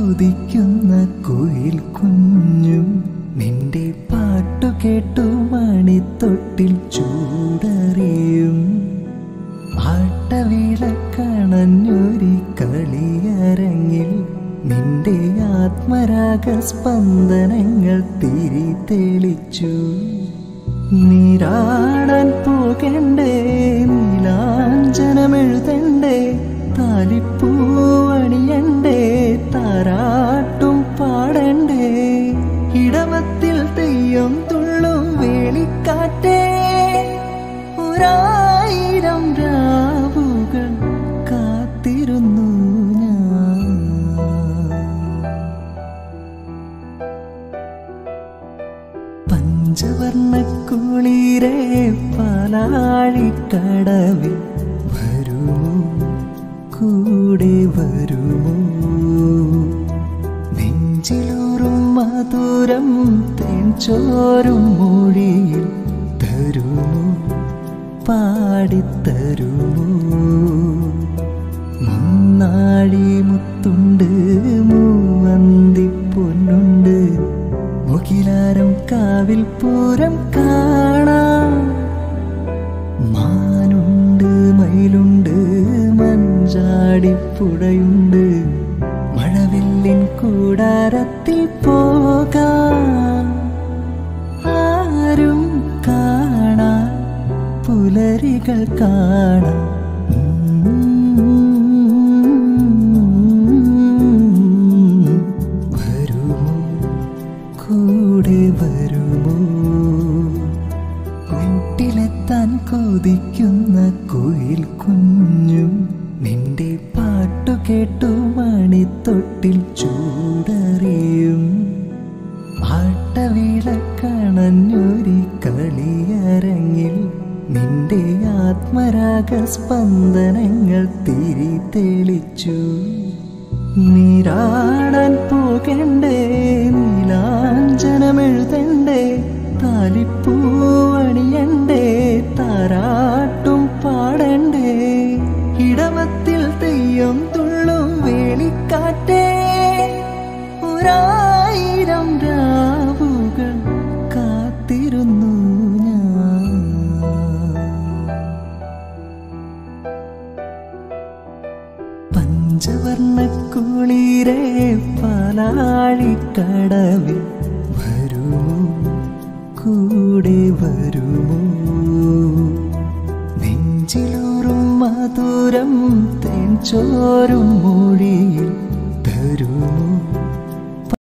കൊതിക്കുന്ന കുയിൽ കുഞ്ഞും നിന്റെ പാട്ടു കേട്ടു മണിത്തൊട്ടിൽ ചൂടറിയും ആട്ടവിളക്കണഞ്ഞൊരി കളിയരങ്ങിൽ നിന്റെ ആത്മരാഗ സ്പന്ദനങ്ങൾ തിരി തെളിച്ചു നീരാടാൻ പോകണ്ടേ നീലാഞ്ചനമെഴുതണ്ടേ താലിപ്പൂവണിയണ്ടേ താരാട്ടും പാടണ്ടേ ഇടവത്തിൽ തെയ്യം തുള്ളും വേളിക്കാറ്റേ ഒരായിരം രാവുകൾ കാത്തിരുന്നു ഞാൻ പഞ്ചവർണ്ണക്കുളിരെ പാലാഴിക്കടവിൽ വരുമോ കൂടെ വരുമോ നെഞ്ചിലൂറും മധുരം തേൻചോരും മൊഴിയിൽ തരുമോ പാടിത്തരുമോ മുന്നാഴി മുത്തുണ്ട് മൂവന്തി പൊന്നുണ്ട് മുകിലാരം കാവിൽ പൂരം കാണാം മാനുണ്ട് മയിലുണ്ട് മഞ്ചാടിപ്പുഴയുണ്ട് മഴവില്ലിൻ കൂടാരത്തിൽ പോകാം ആരും കാണാ പുലരികൾ കാണാം വരുമോ കൂടെ വരുമോ വീട്ടിലെത്താൻ കൊതിക്കുന്ന കുയിൽ കുഞ്ഞും നിന്റെ പാട്ടു കേട്ടു മണിത്തൊട്ടിൽ ചൂടറിയും ആട്ടവിളക്കണഞ്ഞൊരി കളിയരങ്ങിൽ നിന്റെ ആത്മരാഗ സ്പന്ദനങ്ങൾ തിരി തെളിച്ചു നീരാടാൻ പോകണ്ടേ നീലാഞ്ചനമെഴുതണ്ടേ താലിപ്പൂവണിയണ്ടേ താരാട്ടും പാടണ്ടേ ഇടവത്തിൽ തെയ്യം തുള്ളും വേളിക്കാറ്റേ ഒരായിരം രാവുകൾ കാത്തിരുന്നു ഞാൻ പഞ്ചവർണ്ണക്കുളിരെ പാലാഴിക്കടവിൽ വരുമോ കൂടെ വരുമോ നെഞ്ചിലൂറും മധുരം തേൻചോരും മൊഴിയിൽ തരുമോ